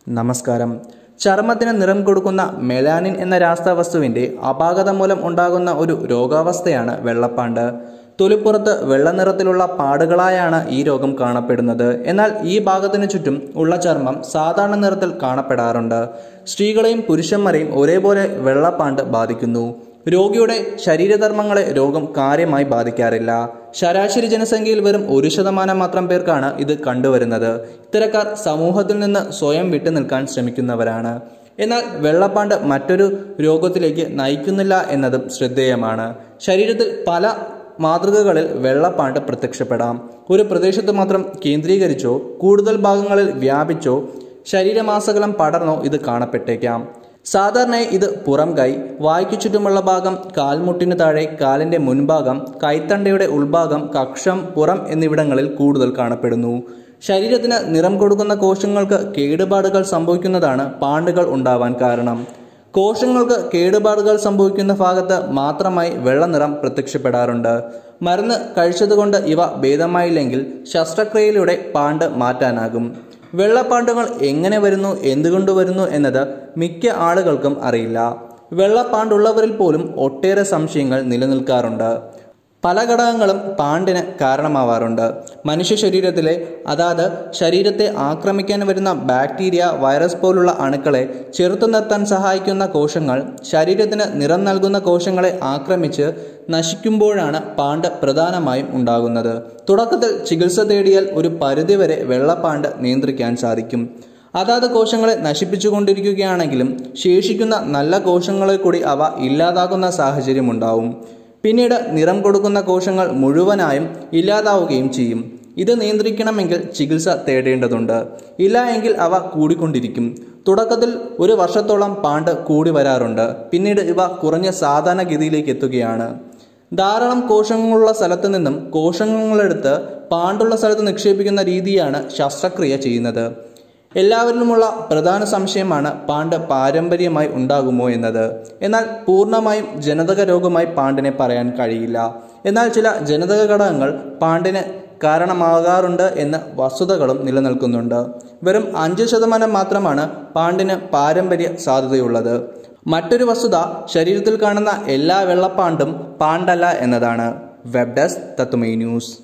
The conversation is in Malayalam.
നമസ്കാരം ചർമ്മത്തിന് നിറം കൊടുക്കുന്ന മെലാനിൻ എന്ന രാസവസ്തുവിന്റെ അപാകത മൂലം ഉണ്ടാകുന്ന ഒരു രോഗാവസ്ഥയാണ് വെള്ളപ്പാണ്ട് തൊലിപ്പുറത്ത് വെള്ള നിറത്തിലുള്ള പാടുകളായാണ് ഈ രോഗം കാണപ്പെടുന്നത് എന്നാൽ ഈ ഭാഗത്തിന് ചുറ്റും ഉള്ള ചർമ്മം സാധാരണ നിറത്തിൽ കാണപ്പെടാറുണ്ട് സ്ത്രീകളെയും പുരുഷന്മാരെയും ഒരേപോലെ വെള്ളപ്പാണ്ട് ബാധിക്കുന്നു രോഗിയുടെ ശരീരധർമ്മങ്ങളെ രോഗം കാര്യമായി ബാധിക്കാറില്ല ശരാശരി ജനസംഖ്യയിൽ വെറും ഒരു ശതമാനം മാത്രം പേർക്കാണ് ഇത് കണ്ടുവരുന്നത് ഇത്തരക്കാർ സമൂഹത്തിൽ നിന്ന് സ്വയം വിട്ടു നിൽക്കാൻ ശ്രമിക്കുന്നവരാണ് എന്നാൽ വെള്ളപ്പാണ്ട് മറ്റൊരു രോഗത്തിലേക്ക് നയിക്കുന്നില്ല എന്നതും ശ്രദ്ധേയമാണ് ശരീരത്തിൽ പല മാതൃകകളിൽ വെള്ളപ്പാണ്ട് പ്രത്യക്ഷപ്പെടാം ഒരു പ്രദേശത്ത് മാത്രം കേന്ദ്രീകരിച്ചോ കൂടുതൽ ഭാഗങ്ങളിൽ വ്യാപിച്ചോ ശരീരമാസകലം പടർന്നോ ഇത് കാണപ്പെട്ടേക്കാം സാധാരണയായി ഇത് പുറം കൈ വായ്ക്കു ചുറ്റുമുള്ള ഭാഗം കാൽമുട്ടിന് താഴെ കാലിന്റെ മുൻഭാഗം കൈത്തണ്ടയുടെ ഉൾഭാഗം കക്ഷം പുറം എന്നിവിടങ്ങളിൽ കൂടുതൽ കാണപ്പെടുന്നു ശരീരത്തിന് നിറം കൊടുക്കുന്ന കോശങ്ങൾക്ക് കേടുപാടുകൾ സംഭവിക്കുന്നതാണ് പാണ്ടുകൾ ഉണ്ടാവാൻ കാരണം കോശങ്ങൾക്ക് കേടുപാടുകൾ സംഭവിക്കുന്ന ഭാഗത്ത് മാത്രമായി വെള്ളനിറം പ്രത്യക്ഷപ്പെടാറുണ്ട് മരുന്ന് കഴിച്ചതുകൊണ്ട് ഇവ ഭേദമായില്ലെങ്കിൽ ശസ്ത്രക്രിയയിലൂടെ പാണ്ട് മാറ്റാനാകും വെള്ളപ്പാണ്ടുകൾ എങ്ങനെ വരുന്നു എന്തുകൊണ്ട് വരുന്നു എന്നത് മിക്ക ആളുകൾക്കും അറിയില്ല വെള്ളപ്പാണ്ടുള്ളവരിൽ പോലും ഒട്ടേറെ സംശയങ്ങൾ നിലനിൽക്കാറുണ്ട് പല ഘടകങ്ങളും പാണ്ടിന് കാരണമാവാറുണ്ട് മനുഷ്യ ശരീരത്തിലെ അതാത് ശരീരത്തെ ആക്രമിക്കാൻ വരുന്ന ബാക്ടീരിയ വൈറസ് പോലുള്ള അണുക്കളെ ചെറുത്തു നിർത്താൻ സഹായിക്കുന്ന കോശങ്ങൾ ശരീരത്തിന് നിറം നൽകുന്ന കോശങ്ങളെ ആക്രമിച്ച് നശിക്കുമ്പോഴാണ് പാണ്ട് പ്രധാനമായും ഉണ്ടാകുന്നത് തുടക്കത്തിൽ ചികിത്സ തേടിയാൽ ഒരു പരിധിവരെ വെള്ളപ്പാണ്ട് നിയന്ത്രിക്കാൻ സാധിക്കും അതാത് കോശങ്ങളെ നശിപ്പിച്ചുകൊണ്ടിരിക്കുകയാണെങ്കിലും ശേഷിക്കുന്ന നല്ല കോശങ്ങളെ കൂടി അവ ഇല്ലാതാകുന്ന സാഹചര്യമുണ്ടാവും പിന്നീട് നിറം കൊടുക്കുന്ന കോശങ്ങൾ മുഴുവനായും ഇല്ലാതാവുകയും ചെയ്യും ഇത് നിയന്ത്രിക്കണമെങ്കിൽ ചികിത്സ തേടേണ്ടതുണ്ട് ഇല്ല എങ്കിൽ അവ കൂടിക്കൊണ്ടിരിക്കും തുടക്കത്തിൽ ഒരു വർഷത്തോളം പാണ്ട് കൂടി വരാറുണ്ട് പിന്നീട് ഇവ കുറഞ്ഞ സാധാരണഗതിയിലേക്ക് എത്തുകയാണ് ധാരാളം കോശങ്ങളുള്ള സ്ഥലത്ത് നിന്നും കോശങ്ങളെടുത്ത് പാണ്ടുള്ള സ്ഥലത്ത് നിക്ഷേപിക്കുന്ന രീതിയാണ് ശസ്ത്രക്രിയ ചെയ്യുന്നത് എല്ലാവരിലുമുള്ള പ്രധാന സംശയമാണ് പാണ്ട് പാരമ്പര്യമായി ഉണ്ടാകുമോ എന്നത് എന്നാൽ പൂർണ്ണമായും ജനിതക രോഗമായി പാണ്ടിനെ പറയാൻ കഴിയില്ല എന്നാൽ ചില ജനിതക ഘടകങ്ങൾ പാണ്ടിന് കാരണമാകാറുണ്ട് എന്ന വസ്തുതകളും നിലനിൽക്കുന്നുണ്ട് വെറും അഞ്ച് ശതമാനം മാത്രമാണ് പാണ്ടിന് പാരമ്പര്യ സാധ്യതയുള്ളത് മറ്റൊരു വസ്തുത ശരീരത്തിൽ കാണുന്ന എല്ലാ വെള്ളപ്പാണ്ടും പാണ്ടല്ല എന്നതാണ് വെബ് ഡെസ്ക് തത്തുമൈ ന്യൂസ്